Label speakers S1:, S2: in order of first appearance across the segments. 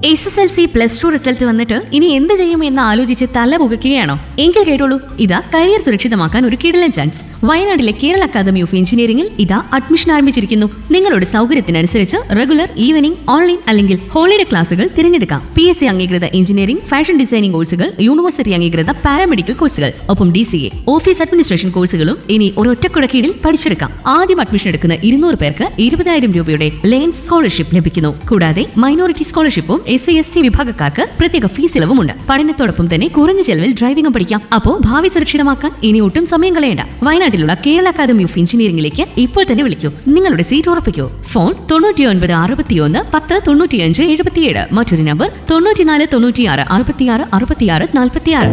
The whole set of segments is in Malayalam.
S1: S S L C plus two result വന്നിട്ട് ഇനി എന്ത് ചെയ്യും എന്ന് ആലോചിച്ച് തല പുകയ്ക്കുകയാണോ എങ്കിൽ കേട്ടോളൂ ഇതാ കരിയർ സുരക്ഷിതമാക്കാൻ ഒരു കിടലൻ ചാൻസ് വയനാട്ടിലെ കേരള അക്കാദമി ഓഫ് എഞ്ചിനീയറിംഗിൽ ഇതാ അഡ്മിഷൻ ആരംഭിച്ചിരിക്കുന്നു നിങ്ങളുടെ സൗകര്യത്തിനനുസരിച്ച് റെഗുലർ ഈവനിംഗ് ഓൺലൈൻ അല്ലെങ്കിൽ ഹോളിഡേ ക്ലാസുകൾ തിരഞ്ഞെടുക്കാം പി എസ് സി അംഗീകൃത എഞ്ചിനീയറിംഗ് ഫാഷൻ ഡിസൈനിംഗ് കോഴ്സുകൾ യൂണിവേഴ്സിറ്റി അംഗീകൃത പാരാമെഡിക്കൽ കോഴ്സുകൾ ഒപ്പം D C A office administration കോഴ്സുകളും ഇനി ഒരൊറ്റക്കുട കീഴിൽ പഠിച്ചെടുക്കാം ആദ്യം അഡ്മിഷൻ എടുക്കുന്ന ഇരുന്നൂറ് പേർക്ക് ഇരുപതായിരം രൂപയുടെ ലേൺ സ്കോളർഷിപ്പ് ലഭിക്കുന്നു കൂടാതെ മൈനോറിറ്റി സ്കോളർഷിപ്പും എസ് സി എസ് ടി വിഭാഗക്കാർക്ക് പ്രത്യേക ഫീസ് ഇളവുമുണ്ട് പഠനത്തോടൊപ്പം തന്നെ കുറഞ്ഞ ചെലവിൽ ഡ്രൈവിംഗും പഠിക്കാം അപ്പോ ഭാവി സുരക്ഷിതമാക്കാൻ ഇനി ഒട്ടും സമയം കളയണ്ട വയനാട്ടിലുള്ള കേരള അക്കാദമി ഓഫ് എഞ്ചിനീയറിംഗിലേക്ക് ഇപ്പോൾ തന്നെ വിളിക്കൂ നിങ്ങളുടെ സീറ്റ് ഉറപ്പിക്കൂ ഫോൺ തൊണ്ണൂറ്റി ഒൻപത് അറുപത്തിയൊന്ന് പത്ത് തൊണ്ണൂറ്റിയഞ്ച് എഴുപത്തിയേഴ് മറ്റൊരു നമ്പർ തൊണ്ണൂറ്റിനാല് തൊണ്ണൂറ്റിയാറ് അറുപത്തിയാറ് അറുപത്തിയാറ് നാൽപ്പത്തിയാറ്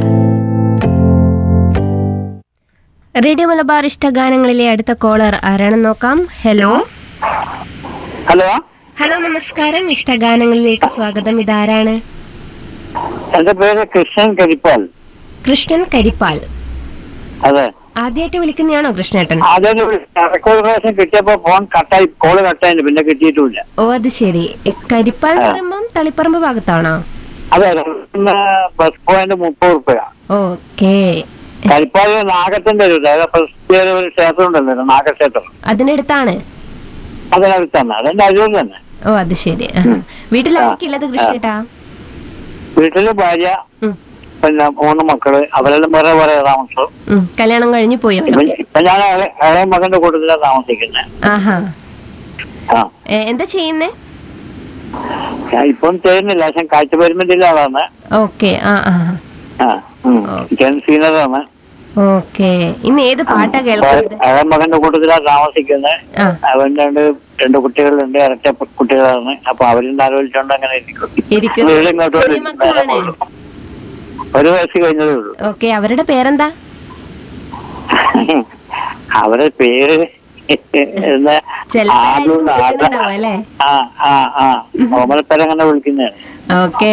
S2: റേഡിയോ മലബാർ ഇഷ്ടഗാനങ്ങളിലെ അടുത്ത കോളർ ആരാണെന്ന് നോക്കാം ഹലോ
S3: ഹലോ
S2: ഹലോ നമസ്കാരം ഇഷ്ടഗാനങ്ങളിലേക്ക് സ്വാഗതം ഇതാരാണ്
S3: എന്റെ പേര് കൃഷ്ണൻ കരിപ്പാൽ
S2: കൃഷ്ണൻ കരിപ്പാൽ
S3: അതെ
S2: ആദ്യമായിട്ട് വിളിക്കുന്നതാണോ കൃഷ്ണേട്ടൻ
S3: ആദ്യം റെക്കോർഡ് പ്രാവശ്യം കിട്ടിയപ്പോ ഫോൺ കട്ടായി കോള് കട്ടായി പിന്നെ കിട്ടിയിട്ടില്ല
S2: ഓ അത് ശരി എ, കരിപ്പാൽ എന്ന് പറയുമ്പം തളിപ്പറമ്പ് ഭാഗത്താണോ
S3: അതെ ഇന്ന് ബസ് പോയിന്റ് മുപ്പത് റുപ്യ
S2: ഓക്കേ
S3: കരിപ്പാൽ നാഗത്തിന്റെ ഒരു അതായത് പ്രസിദ്ധ ഒരു ക്ഷേത്രം ഉണ്ടല്ലോ നാഗക്ഷേത്രം
S2: അതിനടുത്താണ്
S3: അതിനടുത്താണ് അതെന്റെ അരിയിൽ തന്നെ
S2: ഓ അത് ശരി ആഹാ. വീട്ടിലാരൊക്കെ ഉള്ളത് കൃഷ്ണേട്ടാ
S3: വീട്ടില് ഭാര്യ
S2: ഉം,
S3: പിന്നെ മൂന്ന് മക്കള് അവരെല്ലാം വേറെ വേറെ താമസം
S2: ഉം. കല്യാണം കഴിഞ്ഞു പോയി
S3: ഇപ്പൊ
S2: അവരൊക്കെ
S3: ഇപ്പൊ ഞാൻ ഇളയ- ഇളയ മകന്റെ കൂട്ടത്തിലാണ് താമസിക്കുന്നത്
S2: ആഹാ
S3: ആ
S2: എ, എന്താ ചെയ്യുന്നേ
S3: ഞാൻ ഇപ്പം ചെയ്യുന്നില്ല പക്ഷെ കാഴ്ച പരിമിതിയിലെ ആളാണ്
S2: ഓക്കെ ആ ആ
S3: ആ സീനിയറാണ്
S2: ഓക്കെ ഇന്ന് ഏത് പാട്ടാ കേൾക്കുന്നത്
S3: ഇളയ മകന്റെ കൂട്ടത്തിലാണ് താമസിക്കുന്നത്
S2: ആ
S3: അവൻ രണ്ട് രണ്ട് കുട്ടികളുണ്ട് ഇരട്ട കുട്ടികളാണ് അപ്പൊ അവരും ആലോചിച്ചോണ്ട് അങ്ങനെ ഇരിക്കും
S2: ഇരിക്കുന്നു.
S3: വീട് ഇങ്ങോട്ട്
S2: ചെറിയ മക്കളാണ്?
S3: ഒരു വയസ്സ് കഴിഞ്ഞതേ ഉള്ളൂ
S2: ഓക്കെ അവരുടെ പേരെന്താ
S3: അവരെ പേര് എന്താ
S2: ചിലപ്പോൾ
S3: ആദു
S2: വിളിക്കുന്നുണ്ടാവും അല്ലേ
S3: ആ ആ ആ ഓമനപ്പേരങ്ങനെ വിളിക്കുന്നതാണ്
S2: ഓക്കെ